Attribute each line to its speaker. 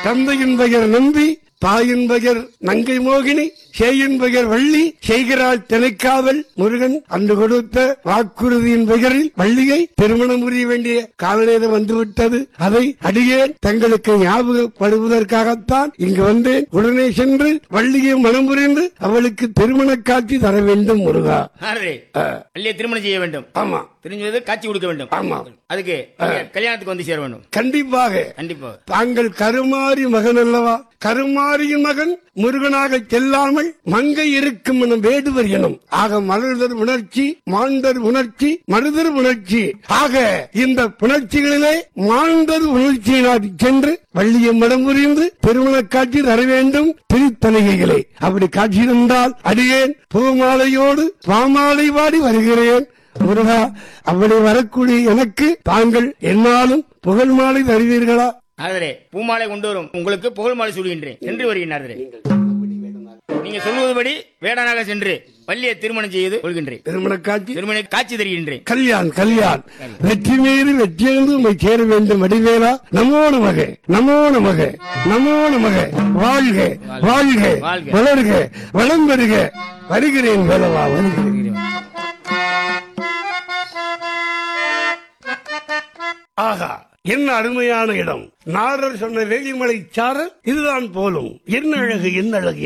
Speaker 1: தந்தையின் பெயர் நம்பி தாயின் பெயர் நங்கை மோகினி சேயின் பெயர் வள்ளி செய்கிறாள் திணைக்காவல் முருகன் அன்று கொடுத்த வாக்குறுதியின் பெயரில் வள்ளியை திருமணம் புரிய வேண்டிய காலநேரம் வந்துவிட்டது அதை அடியேன் தங்களுக்கு ஞாபகப்படுவதற்காகத்தான் இங்கு வந்தேன் உடனே சென்று வள்ளியை மனம் புரிந்து அவளுக்கு திருமண காட்சி தர வேண்டும் முருகா
Speaker 2: ஆறு வள்ளியை திருமணம் செய்ய வேண்டும்
Speaker 1: ஆமா
Speaker 2: தெரிஞ்சது காட்சி கொடுக்க வேண்டும்
Speaker 1: ஆமா
Speaker 2: அதுக்கு நீங்க கல்யாணத்துக்கு வந்து சேர வேண்டும்
Speaker 1: கண்டிப்பாக
Speaker 2: கண்டிப்பா
Speaker 1: தாங்கள் கருமாரி மகன் அல்லவா கருமாரியின் மகன் முருகனாக செல்லாமல் மங்கை இருக்கும் எனும் வேடுவர் எனும் ஆக மலர்தர் உணர்ச்சி மாண்டர் உணர்ச்சி மருதர் உணர்ச்சி ஆக இந்த புணர்ச்சிகளிலே மாண்டர் உணர்ச்சியினால் சென்று வள்ளியை மடம் புரிந்து திருமண காட்சி தர வேண்டும் திருத்தணிகைகளே அப்படி காட்சி தந்தால் அடியேன் பூமாலையோடு பாமாலை வாடி வருகிறேன் முருகா அப்படி வரக்கூடிய எனக்கு தாங்கள் என்னாலும் புகழ் மாலை தருவீர்களா
Speaker 2: ஆதரே பூமாலை கொண்டு வரும் உங்களுக்கு புகழ் மாலை சொல்கின்றேன் சென்று வருகின்றாரே நீங்க சொல்வதுபடி வேடனாக சென்று வள்ளியை திருமணம் செய்து கொள்கின்றேன்
Speaker 1: திருமண காட்சி
Speaker 2: திருமண காட்சி தருகின்றேன்
Speaker 1: கல்யாண் கல்யாண் வெற்றி மீது வெற்றியெழுந்து உண்மை சேர வேண்டும் வடிவேலா நமோ நமக நமோ நமக நமோ நமக வாழ்க வாழ்க
Speaker 2: வாழ்க.
Speaker 1: வளர்க வளம் பெறுக வருகிறேன் வேலவா வருகிறேன் ஆகா என்ன அருமையான இடம் நாரர் சொன்ன வேலிமலை சாரல் இதுதான் போலும் என்ன அழகு என்ன அழகு